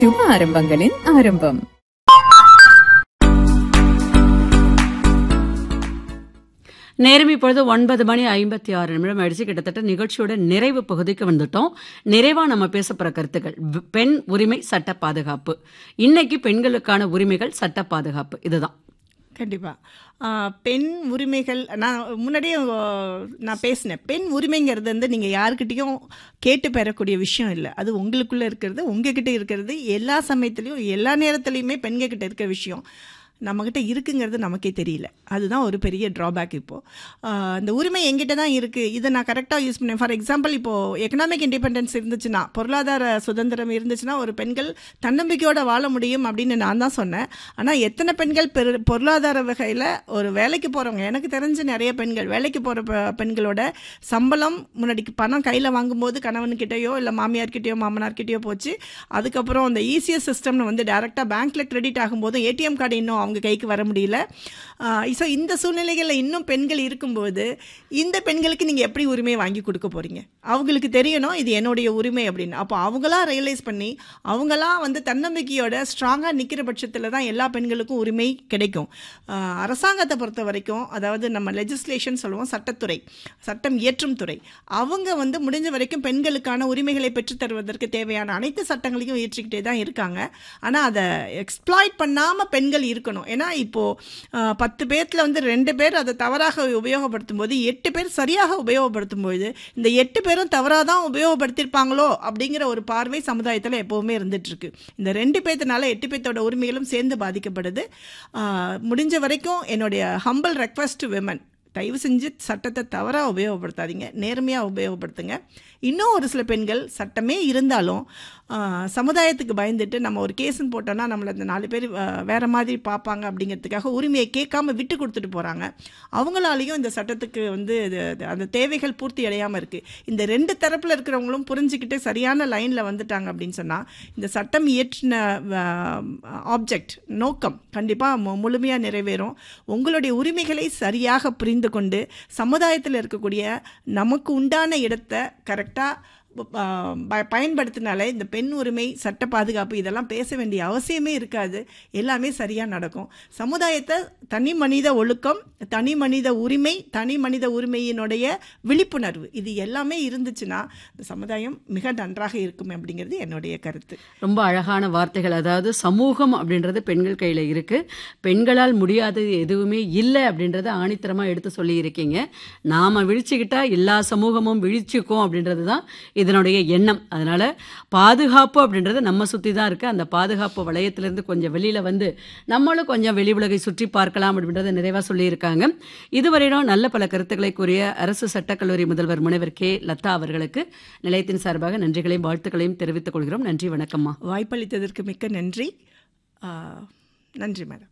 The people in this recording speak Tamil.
சுப ஆரம்பங்களின் ஆரம்பம் நேரம் இப்பொழுது ஒன்பது மணி ஐம்பத்தி ஆறு நிமிடம் ஆயிடுச்சு கிட்டத்தட்ட நிகழ்ச்சியோட நிறைவு பகுதிக்கு வந்துட்டோம் நிறைவா நம்ம பேச போற கருத்துக்கள் வி- பெண் உரிமை சட்ட பாதுகாப்பு இன்னைக்கு பெண்களுக்கான உரிமைகள் சட்ட பாதுகாப்பு இதுதான் கண்டிப்பா ஆ, பெண் உரிமைகள் நான் முன்னாடியே ஆ, நான் பேசினேன் பெண் உரிமைங்கிறது வந்து நீங்கள் யாருக்கிட்டேயும் கேட்டு பெறக்கூடிய விஷயம் இல்லை அது உங்களுக்குள்ளே இருக்கிறது உங்ககிட்ட இருக்கிறது எல்லா சமயத்துலேயும் எல்லா நேரத்துலையுமே பெண்கள்கிட்ட இருக்கிற விஷயம் நம்மக்கிட்ட இருக்குங்கிறது நமக்கே தெரியல அதுதான் ஒரு பெரிய ட்ராபேக் இப்போது இந்த உரிமை எங்கிட்ட தான் இருக்குது இதை நான் கரெக்டாக யூஸ் பண்ணேன் ஃபார் எக்ஸாம்பிள் இப்போது எக்கனாமிக் இண்டிபெண்டன்ஸ் இருந்துச்சுன்னா பொருளாதார சுதந்திரம் இருந்துச்சுன்னா ஒரு பெண்கள் தன்னம்பிக்கையோட வாழ முடியும் அப்படின்னு நான் தான் சொன்னேன் ஆனால் எத்தனை பெண்கள் பெரு பொருளாதார வகையில் ஒரு வேலைக்கு போகிறவங்க எனக்கு தெரிஞ்ச நிறைய பெண்கள் வேலைக்கு போகிற பெண்களோட சம்பளம் முன்னாடி பணம் கையில் வாங்கும்போது கணவன்கிட்டயோ இல்லை மாமியார்கிட்டயோ மாமனார்கிட்டயோ போச்சு அதுக்கப்புறம் அந்த ஈஸியஸ் சிஸ்டம்னு வந்து டேரெக்டாக பேங்க்கில் கிரெடிட் ஆகும்போது ஏடிஎம் கார்டு இன்னும் அவங்க கைக்கு வர முடியல ஸோ இந்த சூழ்நிலைகளில் இன்னும் பெண்கள் இருக்கும்போது இந்த பெண்களுக்கு நீங்கள் எப்படி உரிமையை வாங்கி கொடுக்க போகிறீங்க அவங்களுக்கு தெரியணும் இது என்னுடைய உரிமை அப்படின்னு அப்போ அவங்களா ரியலைஸ் பண்ணி அவங்களா வந்து தன்னம்பிக்கையோட ஸ்ட்ராங்காக நிற்கிற பட்சத்தில் தான் எல்லா பெண்களுக்கும் உரிமை கிடைக்கும் ஆஹ் அரசாங்கத்தை பொறுத்த வரைக்கும் அதாவது நம்ம லெஜிஸ்லேஷன் சொல்லுவோம் சட்டத்துறை சட்டம் இயற்றும் துறை அவங்க வந்து முடிஞ்ச வரைக்கும் பெண்களுக்கான உரிமைகளை பெற்றுத் தருவதற்கு தேவையான அனைத்து சட்டங்களையும் இயற்றிக்கிட்டே தான் இருக்காங்க ஆனால் அதை எக்ஸ்ப்ளாய்ட் பண்ணாமல் பெண்கள் இருக்கணும் ஏன்னா இப்போது பத்து பேர்த்தில் வந்து ரெண்டு பேர் அதை தவறாக உபயோகப்படுத்தும் போது எட்டு பேர் சரியாக உபயோகப்படுத்தும் போது இந்த எட்டு பேரும் தவறாக தான் உபயோகப்படுத்தியிருப்பாங்களோ அப்படிங்கிற ஒரு பார்வை சமுதாயத்தில் எப்போவுமே இருந்துட்டு இருக்கு இந்த ரெண்டு பேர்த்தனால எட்டு பேர்த்தோட உரிமைகளும் சேர்ந்து பாதிக்கப்படுது ஆஹ் முடிஞ்ச வரைக்கும் என்னுடைய ஹம்பிள் ரெக்வஸ்ட் விமன் தயவு செஞ்சு சட்டத்தை தவறாக உபயோகப்படுத்தாதீங்க நேர்மையாக உபயோகப்படுத்துங்க இன்னும் ஒரு சில பெண்கள் சட்டமே இருந்தாலும் ஆஹ், சமுதாயத்துக்கு பயந்துட்டு நம்ம ஒரு கேஸ்ன்னு போட்டோம்னா நம்மளை இந்த நாலு பேர் ஆஹ், வேற மாதிரி பார்ப்பாங்க அப்படிங்கிறதுக்காக உரிமையை கேட்காம விட்டு கொடுத்துட்டு போகிறாங்க அவங்களாலையும் இந்த சட்டத்துக்கு வந்து இது- இது- அந்த தேவைகள் பூர்த்தி அடையாமல் இருக்குது இந்த ரெண்டு தரப்பில் இருக்கிறவங்களும் புரிஞ்சுக்கிட்டு சரியான லைனில் வந்துட்டாங்க அப்படின்னு சொன்னால் இந்த சட்டம் இயற்றின ஆப்ஜெக்ட் நோக்கம் கண்டிப்பாக முழுமையாக நிறைவேறும் உங்களுடைய உரிமைகளை சரியாக புரிந்து கொண்டு சமுதாயத்தில் இருக்கக்கூடிய நமக்கு உண்டான இடத்தை கரெக்டாக பயன்படுத்தினாலே இந்த பெண் உரிமை சட்ட பாதுகாப்பு இதெல்லாம் பேச வேண்டிய அவசியமே இருக்காது எல்லாமே சரியாக நடக்கும் சமுதாயத்தை தனி மனித ஒழுக்கம் தனி மனித உரிமை தனி மனித உரிமையினுடைய விழிப்புணர்வு இது எல்லாமே இருந்துச்சுன்னா இந்த சமுதாயம் மிக நன்றாக இருக்கும் அப்படிங்கிறது என்னுடைய கருத்து ரொம்ப அழகான வார்த்தைகள் அதாவது சமூகம் அப்படின்றது பெண்கள் கையில் இருக்கு பெண்களால் முடியாதது எதுவுமே இல்லை அப்படின்றத ஆணித்தரமா எடுத்து சொல்லி இருக்கீங்க நாம விழிச்சுக்கிட்டா எல்லா சமூகமும் விழிச்சுக்கும் அப்படின்றது தான் இதனுடைய எண்ணம் அதனால பாதுகாப்பு அப்படின்றது நம்ம சுற்றி தான் இருக்கு அந்த பாதுகாப்பு வளையத்திலிருந்து கொஞ்சம் வெளியில வந்து நம்மளும் கொஞ்சம் வெளி உலகை சுற்றி பார்க்கலாம் அப்படின்றத நிறைவாக சொல்லியிருக்காங்க இதுவரையிலும் நல்ல பல கருத்துக்களை கூறிய அரசு சட்டக்கல்லூரி முதல்வர் முனைவர் கே லதா அவர்களுக்கு நிலையத்தின் சார்பாக நன்றிகளையும் வாழ்த்துக்களையும் தெரிவித்துக் கொள்கிறோம் நன்றி வணக்கம்மா வாய்ப்பளித்ததற்கு மிக்க நன்றி ஆ, நன்றி மேடம்